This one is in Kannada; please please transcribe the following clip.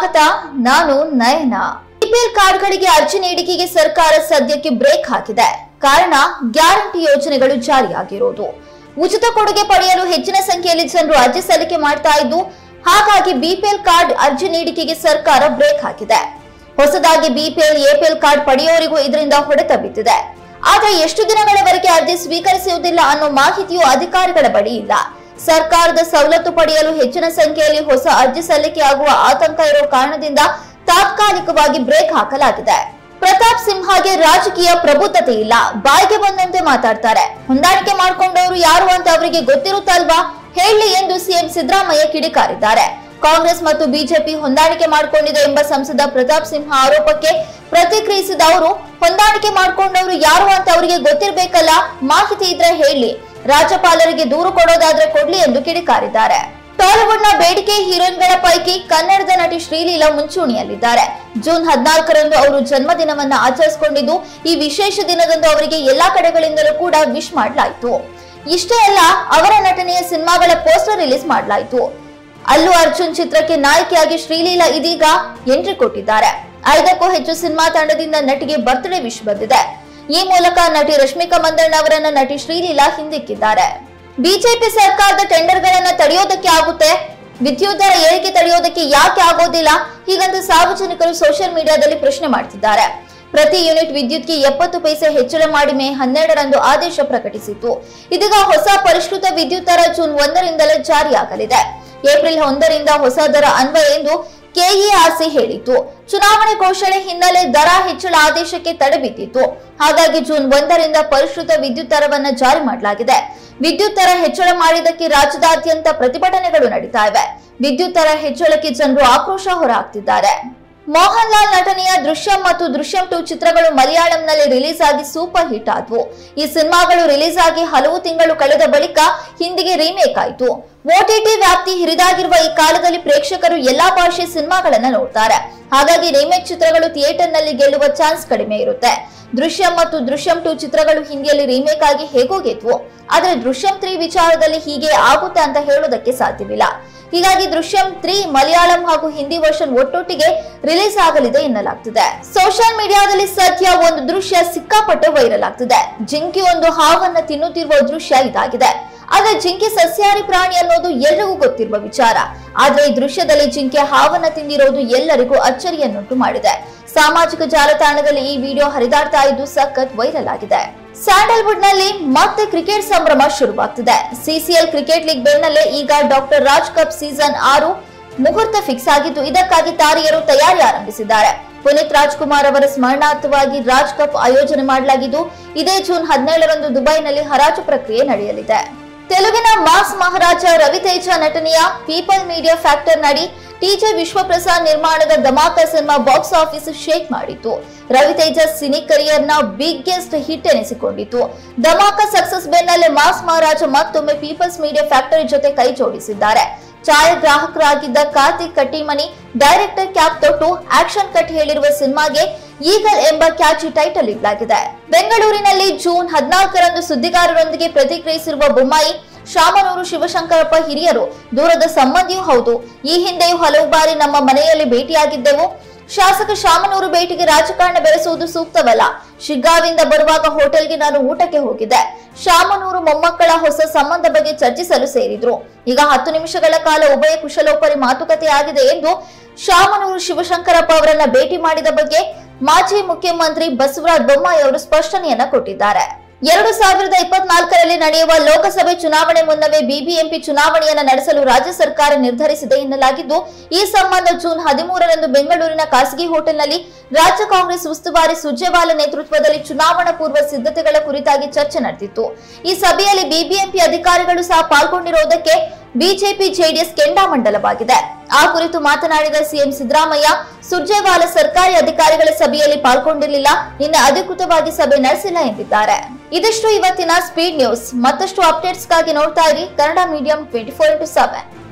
ಸ್ವಾಗತ ನಾನು ನಯನ ಬಿಪಿಎಲ್ ಕಾರ್ಡ್ಗಳಿಗೆ ಅರ್ಜಿ ನೀಡಿಕೆಗೆ ಸರ್ಕಾರ ಸದ್ಯಕ್ಕೆ ಬ್ರೇಕ್ ಹಾಕಿದೆ ಕಾರಣ ಗ್ಯಾರಂಟಿ ಯೋಜನೆಗಳು ಜಾರಿಯಾಗಿರುವುದು ಉಚಿತ ಕೊಡುಗೆ ಪಡೆಯಲು ಹೆಚ್ಚಿನ ಸಂಖ್ಯೆಯಲ್ಲಿ ಜನರು ಅರ್ಜಿ ಸಲ್ಲಿಕೆ ಮಾಡ್ತಾ ಇದ್ದು ಹಾಗಾಗಿ ಬಿಪಿಎಲ್ ಕಾರ್ಡ್ ಅರ್ಜಿ ನೀಡಿಕೆಗೆ ಸರ್ಕಾರ ಬ್ರೇಕ್ ಹಾಕಿದೆ ಹೊಸದಾಗಿ ಬಿಪಿಎಲ್ ಎಪಿಎಲ್ ಕಾರ್ಡ್ ಪಡೆಯೋರಿಗೂ ಇದರಿಂದ ಹೊಡೆತ ಬಿದ್ದಿದೆ ಆದ್ರೆ ಎಷ್ಟು ದಿನಗಳವರೆಗೆ ಅರ್ಜಿ ಸ್ವೀಕರಿಸುವುದಿಲ್ಲ ಅನ್ನೋ ಮಾಹಿತಿಯು ಅಧಿಕಾರಿಗಳ ಬಳಿ ಇಲ್ಲ ಸರ್ಕಾರದ ಸವಲತ್ತು ಪಡೆಯಲು ಹೆಚ್ಚಿನ ಸಂಖ್ಯೆಯಲ್ಲಿ ಹೊಸ ಅರ್ಜಿ ಸಲ್ಲಿಕೆ ಆಗುವ ಆತಂಕ ಇರೋ ಕಾರಣದಿಂದ ತಾತ್ಕಾಲಿಕವಾಗಿ ಬ್ರೇಕ್ ಹಾಕಲಾಗಿದೆ ಪ್ರತಾಪ್ ಸಿಂಹಗೆ ರಾಜಕೀಯ ಪ್ರಬುದ್ಧತೆ ಇಲ್ಲ ಬಾಯಿಗೆ ಬಂದಂತೆ ಮಾತಾಡ್ತಾರೆ ಹೊಂದಾಣಿಕೆ ಮಾಡ್ಕೊಂಡವರು ಯಾರು ಅಂತ ಅವರಿಗೆ ಗೊತ್ತಿರುತ್ತಲ್ವಾ ಹೇಳಿ ಎಂದು ಸಿಎಂ ಸಿದ್ದರಾಮಯ್ಯ ಕಿಡಿಕಾರಿದ್ದಾರೆ ಕಾಂಗ್ರೆಸ್ ಮತ್ತು ಬಿಜೆಪಿ ಹೊಂದಾಣಿಕೆ ಮಾಡಿಕೊಂಡಿದೆ ಎಂಬ ಸಂಸದ ಪ್ರತಾಪ್ ಸಿಂಹ ಆರೋಪಕ್ಕೆ ಪ್ರತಿಕ್ರಿಯಿಸಿದ ಅವರು ಹೊಂದಾಣಿಕೆ ಮಾಡಿಕೊಂಡವರು ಯಾರು ಅಂತ ಅವರಿಗೆ ಗೊತ್ತಿರಬೇಕಲ್ಲ ಮಾಹಿತಿ ಇದ್ರೆ ಹೇಳಿ ರಾಜ್ಯಪಾಲರಿಗೆ ದೂರು ಕೊಡೋದಾದ್ರೆ ಕೊಡ್ಲಿ ಎಂದು ಕಿಡಿಕಾರಿದ್ದಾರೆ ಟಾಲಿವುಡ್ನ ಬೇಡಿಕೆ ಹೀರೋಯಿನ್ಗಳ ಪೈಕಿ ಕನ್ನಡದ ನಟಿ ಶ್ರೀಲೀಲಾ ಮುಂಚೂಣಿಯಲ್ಲಿದ್ದಾರೆ ಜೂನ್ ಹದಿನಾಲ್ಕರಂದು ಅವರು ಜನ್ಮದಿನವನ್ನ ಆಚರಿಸಿಕೊಂಡಿದ್ದು ಈ ವಿಶೇಷ ದಿನದಂದು ಅವರಿಗೆ ಎಲ್ಲಾ ಕಡೆಗಳಿಂದಲೂ ಕೂಡ ವಿಶ್ ಮಾಡಲಾಯಿತು ಇಷ್ಟೇ ಅಲ್ಲ ಅವರ ನಟನೆಯ ಸಿನಿಮಾಗಳ ಪೋಸ್ಟರ್ ರಿಲೀಸ್ ಮಾಡಲಾಯಿತು ಅಲ್ಲು ಅರ್ಜುನ್ ಚಿತ್ರಕ್ಕೆ ನಾಯಕಿಯಾಗಿ ಶ್ರೀಲೀಲಾ ಇದೀಗ ಎಂಟ್ರಿ ಕೊಟ್ಟಿದ್ದಾರೆ ಐದಕ್ಕೂ ಹೆಚ್ಚು ಸಿನಿಮಾ ತಂಡದಿಂದ ನಟಿಗೆ ಬರ್ತ್ಡೇ ವಿಶ್ ಬಂದಿದೆ ಈ ಮೂಲಕ ನಟಿ ರಶ್ಮಿಕಾ ಮಂದಣ್ಣ ಅವರನ್ನ ನಟಿ ಶ್ರೀಲೀಲಾ ಹಿಂದಿಕ್ಕಿದ್ದಾರೆ ಬಿಜೆಪಿ ಸರ್ಕಾರದ ಟೆಂಡರ್ಗಳನ್ನ ತಡೆಯೋದಕ್ಕೆ ಆಗುತ್ತೆ ವಿದ್ಯುತ್ ದರ ಏರಿಕೆ ತಡೆಯೋದಕ್ಕೆ ಯಾಕೆ ಆಗೋದಿಲ್ಲ ಹೀಗಂತ ಸಾರ್ವಜನಿಕರು ಸೋಷಿಯಲ್ ಮೀಡಿಯಾದಲ್ಲಿ ಪ್ರಶ್ನೆ ಮಾಡ್ತಿದ್ದಾರೆ ಪ್ರತಿ ಯೂನಿಟ್ ವಿದ್ಯುತ್ಗೆ ಎಪ್ಪತ್ತು ಪೈಸೆ ಹೆಚ್ಚಳ ಮಾಡಿ ಮೇ ಹನ್ನೆರಡರಂದು ಆದೇಶ ಪ್ರಕಟಿಸಿತ್ತು ಇದೀಗ ಹೊಸ ಪರಿಷ್ಕೃತ ವಿದ್ಯುತ್ ದರ ಜೂನ್ ಒಂದರಿಂದಲೇ ಜಾರಿಯಾಗಲಿದೆ ಏಪ್ರಿಲ್ ಒಂದರಿಂದ ಹೊಸ ದರ ಅನ್ವಯ ಎಂದು ಕೆಇಆರ್ಸಿ ಹೇಳಿತ್ತು ಚುನಾವಣೆ ಘೋಷಣೆ ಹಿನ್ನೆಲೆ ದರ ಹೆಚ್ಚಳ ಆದೇಶಕ್ಕೆ ತಡೆ ಬಿದ್ದಿತ್ತು ಹಾಗಾಗಿ ಜೂನ್ ಒಂದರಿಂದ ಪರಿಷ್ಕೃತ ವಿದ್ಯುತ್ ದರವನ್ನ ಜಾರಿ ಮಾಡಲಾಗಿದೆ ವಿದ್ಯುತ್ ದರ ಹೆಚ್ಚಳ ಮಾಡಿದ್ದಕ್ಕೆ ರಾಜ್ಯದಾದ್ಯಂತ ಪ್ರತಿಭಟನೆಗಳು ನಡೀತಾ ಇವೆ ವಿದ್ಯುತ್ ದರ ಹೆಚ್ಚಳಕ್ಕೆ ಜನರು ಆಕ್ರೋಶ ಹೊರಹಾಕ್ತಿದ್ದಾರೆ ಮೋಹನ್ ಲಾಲ್ ನಟನೆಯ ದೃಶ್ಯಂ ಮತ್ತು ದೃಶ್ಯಂ ಟು ಚಿತ್ರಗಳು ಮಲಯಾಳಂನಲ್ಲಿ ರಿಲೀಸ್ ಆಗಿ ಸೂಪರ್ ಹಿಟ್ ಆದವು ಈ ಸಿನಿಮಾಗಳು ರಿಲೀಸ್ ಆಗಿ ಹಲವು ತಿಂಗಳು ಕಳೆದ ಬಳಿಕ ಹಿಂದಿಗೆ ರೀಮೇಕ್ ಆಯಿತು ಓಟಿಟಿ ವ್ಯಾಪ್ತಿ ಹಿರಿದಾಗಿರುವ ಈ ಕಾಲದಲ್ಲಿ ಪ್ರೇಕ್ಷಕರು ಎಲ್ಲಾ ಭಾಷೆ ಸಿನಿಮಾಗಳನ್ನ ನೋಡ್ತಾರೆ ಹಾಗಾಗಿ ರೀಮೇಕ್ ಚಿತ್ರಗಳು ಥಿಯೇಟರ್ನಲ್ಲಿ ಗೆಲ್ಲುವ ಚಾನ್ಸ್ ಕಡಿಮೆ ಇರುತ್ತೆ ದೃಶ್ಯಂ ಮತ್ತು ದೃಶ್ಯಂ ಟು ಚಿತ್ರಗಳು ಹಿಂದಿಯಲ್ಲಿ ರೀಮೇಕ್ ಆಗಿ ಹೇಗೋ ಗೆದ್ವು ಆದ್ರೆ ದೃಶ್ಯಂ ತ್ರೀ ವಿಚಾರದಲ್ಲಿ ಹೀಗೆ ಆಗುತ್ತೆ ಅಂತ ಹೇಳೋದಕ್ಕೆ ಸಾಧ್ಯವಿಲ್ಲ ಹೀಗಾಗಿ ದೃಶ್ಯಂ ತ್ರೀ ಮಲಯಾಳಂ ಹಾಗೂ ಹಿಂದಿ ವರ್ಷನ್ ಒಟ್ಟೊಟ್ಟಿಗೆ ರಿಲೀಸ್ ಆಗಲಿದೆ ಎನ್ನಲಾಗ್ತಿದೆ ಸೋಷಿಯಲ್ ಮೀಡಿಯಾದಲ್ಲಿ ಸದ್ಯ ಒಂದು ದೃಶ್ಯ ಸಿಕ್ಕಾಪಟ್ಟೆ ವೈರಲ್ ಆಗ್ತಿದೆ ಜಿಂಕಿ ಒಂದು ಹಾವನ್ನ ತಿನ್ನುತ್ತಿರುವ ದೃಶ್ಯ ಇದಾಗಿದೆ ಆದ್ರೆ ಜಿಂಕೆ ಸಸ್ಯಾಹಾರಿ ಪ್ರಾಣಿ ಅನ್ನೋದು ಎಲ್ರಿಗೂ ಗೊತ್ತಿರುವ ವಿಚಾರ ಆದ್ರೆ ಈ ದೃಶ್ಯದಲ್ಲಿ ಜಿಂಕೆ ಹಾವನ್ನ ತಿಂದಿರೋದು ಎಲ್ಲರಿಗೂ ಅಚ್ಚರಿಯನ್ನುಂಟು ಮಾಡಿದೆ ಸಾಮಾಜಿಕ ಜಾಲತಾಣದಲ್ಲಿ ಈ ವಿಡಿಯೋ ಹರಿದಾಡ್ತಾ ಇದ್ದು ಸಖತ್ ವೈರಲ್ ಆಗಿದೆ ಸ್ಯಾಂಡಲ್ವುಡ್ ನಲ್ಲಿ ಮತ್ತೆ ಕ್ರಿಕೆಟ್ ಸಂಭ್ರಮ ಶುರುವಾಗ್ತಿದೆ ಸಿಸಿಎಲ್ ಕ್ರಿಕೆಟ್ ಲೀಗ್ ಬೆನ್ನಲ್ಲೇ ಈಗ ಡಾಕ್ಟರ್ ರಾಜ್ ಕಪ್ ಸೀಸನ್ ಆರು ಮುಹೂರ್ತ ಫಿಕ್ಸ್ ಆಗಿದ್ದು ಇದಕ್ಕಾಗಿ ತಾರಿಯರು ತಯಾರಿ ಆರಂಭಿಸಿದ್ದಾರೆ ಪುನೀತ್ ರಾಜ್ಕುಮಾರ್ ಅವರ ಸ್ಮರಣಾರ್ಥವಾಗಿ ರಾಜ್ ಕಪ್ ಆಯೋಜನೆ ಮಾಡಲಾಗಿದ್ದು ಇದೇ ಜೂನ್ ಹದಿನೇಳರಂದು ದುಬೈನಲ್ಲಿ ಹರಾಜು ಪ್ರಕ್ರಿಯೆ ನಡೆಯಲಿದೆ ತೆಲುಗಿನ ಮಾಸ್ ಮಹಾರಾಜ ರವಿತೇಜ ನಟನೆಯ ಪೀಪಲ್ ಮೀಡಿಯಾ ಫ್ಯಾಕ್ಟರ್ ನಡಿ ಟಿಜೆ ವಿಶ್ವಪ್ರಸಾದ್ ನಿರ್ಮಾಣದ Dhamaka cinema box office shake ಮಾಡಿತ್ತು ರವಿತೇಜ ಸಿನಿ ಕರಿಯರ್ ನ ಬಿಗ್ಗೆಸ್ಟ್ ಹಿಟ್ ಎನಿಸಿಕೊಂಡಿತ್ತು ಧಮಾಕ ಸಕ್ಸಸ್ ಬೆನ್ನಲ್ಲೇ ಮಾಸ್ ಮಹಾರಾಜ ಮತ್ತೊಮ್ಮೆ ಪೀಪಲ್ಸ್ ಮೀಡಿಯಾ ಫ್ಯಾಕ್ಟರಿ ಜೊತೆ ಕೈ ಜೋಡಿಸಿದ್ದಾರೆ ಛಾಯಾಗ್ರಾಹಕರಾಗಿದ್ದ ಕಾರ್ತಿಕ್ ಕಟ್ಟಿಮನಿ ಡೈರೆಕ್ಟರ್ ಕ್ಯಾಪ್ ತೊಟ್ಟು ಆಕ್ಷನ್ ಕಟ್ ಹೇಳಿರುವ ಸಿನಿಮಾಗೆ ಈಗಲ್ ಎಂಬ ಕ್ಯಾಚಿ ಟೈಟಲ್ ಇಡಲಾಗಿದೆ ಬೆಂಗಳೂರಿನಲ್ಲಿ ಜೂನ್ ಹದಿನಾಲ್ಕರಂದು ಸುದ್ದಿಗಾರರೊಂದಿಗೆ ಪ್ರತಿಕ್ರಿಯಿಸಿರುವ ಬೊಮ್ಮಾಯಿ ಶಾಮನೂರು ಶಿವಶಂಕರಪ್ಪ ಹಿರಿಯರು ದೂರದ ಸಂಬಂಧಿಯೂ ಹೌದು ಈ ಹಿಂದೆಯೂ ಹಲವು ಬಾರಿ ನಮ್ಮ ಮನೆಯಲ್ಲಿ ಭೇಟಿಯಾಗಿದ್ದೆವು ಶಾಸಕ ಶಾಮನೂರು ಭೇಟಿಗೆ ರಾಜಕಾರಣ ಬೆಳೆಸುವುದು ಸೂಕ್ತವಲ್ಲ ಶಿಗ್ಗಾವಿಂದ ಬರುವಾಗ ಹೋಟೆಲ್ಗೆ ನಾನು ಊಟಕ್ಕೆ ಹೋಗಿದ್ದೆ ಶಾಮನೂರು ಮೊಮ್ಮಕ್ಕಳ ಹೊಸ ಸಂಬಂಧ ಬಗ್ಗೆ ಚರ್ಚಿಸಲು ಸೇರಿದ್ರು ಈಗ ಹತ್ತು ನಿಮಿಷಗಳ ಕಾಲ ಉಭಯ ಕುಶಲೋಪರಿ ಮಾತುಕತೆ ಆಗಿದೆ ಎಂದು ಶಾಮನೂರು ಶಿವಶಂಕರಪ್ಪ ಅವರನ್ನ ಭೇಟಿ ಮಾಡಿದ ಬಗ್ಗೆ ಮಾಜಿ ಮುಖ್ಯಮಂತ್ರಿ ಬಸವರಾಜ ಬೊಮ್ಮಾಯಿ ಅವರು ಸ್ಪಷ್ಟನೆಯನ್ನ ಕೊಟ್ಟಿದ್ದಾರೆ ಎರಡು ಸಾವಿರದ ಇಪ್ಪತ್ನಾಲ್ಕರಲ್ಲಿ ನಡೆಯುವ ಲೋಕಸಭೆ ಚುನಾವಣೆ ಮುನ್ನವೇ ಬಿಬಿಎಂಪಿ ಚುನಾವಣೆಯನ್ನ ನಡೆಸಲು ರಾಜ್ಯ ಸರ್ಕಾರ ನಿರ್ಧರಿಸಿದೆ ಎನ್ನಲಾಗಿದ್ದು ಈ ಸಂಬಂಧ ಜೂನ್ ಹದಿಮೂರರಂದು ಬೆಂಗಳೂರಿನ ಖಾಸಗಿ ಹೋಟೆಲ್ನಲ್ಲಿ ರಾಜ್ಯ ಕಾಂಗ್ರೆಸ್ ಉಸ್ತುವಾರಿ ಸುರ್ಜೇವಾಲ ನೇತೃತ್ವದಲ್ಲಿ ಚುನಾವಣಾ ಪೂರ್ವ ಸಿದ್ಧತೆಗಳ ಕುರಿತಾಗಿ ಚರ್ಚೆ ನಡೆದಿತ್ತು ಈ ಸಭೆಯಲ್ಲಿ ಬಿಬಿಎಂಪಿ ಅಧಿಕಾರಿಗಳು ಸಹ ಪಾಲ್ಗೊಂಡಿರುವುದಕ್ಕೆ ಬಿಜೆಪಿ ಜೆಡಿಎಸ್ ಕೆಂಡಾಮಂಡಲವಾಗಿದೆ ಆ ಕುರಿತು ಮಾತನಾಡಿದ ಸಿಎಂ ಸಿದ್ದರಾಮಯ್ಯ ಸುರ್ಜೇವಾಲ ಸರ್ಕಾರಿ ಅಧಿಕಾರಿಗಳ ಸಭೆಯಲ್ಲಿ ಪಾಲ್ಗೊಂಡಿರಲಿಲ್ಲ ನಿನ್ನೆ ಅಧಿಕೃತವಾಗಿ ಸಭೆ ನಡೆಸಿಲ್ಲ ಎಂದಿದ್ದಾರೆ ಇದಿಷ್ಟು ಇವತ್ತಿನ ಸ್ಪೀಡ್ ನ್ಯೂಸ್ ಮತ್ತಷ್ಟು ಅಪ್ಡೇಟ್ಸ್ಗಾಗಿ ನೋಡ್ತಾ ಇರಿ Kannada Medium twenty four into seven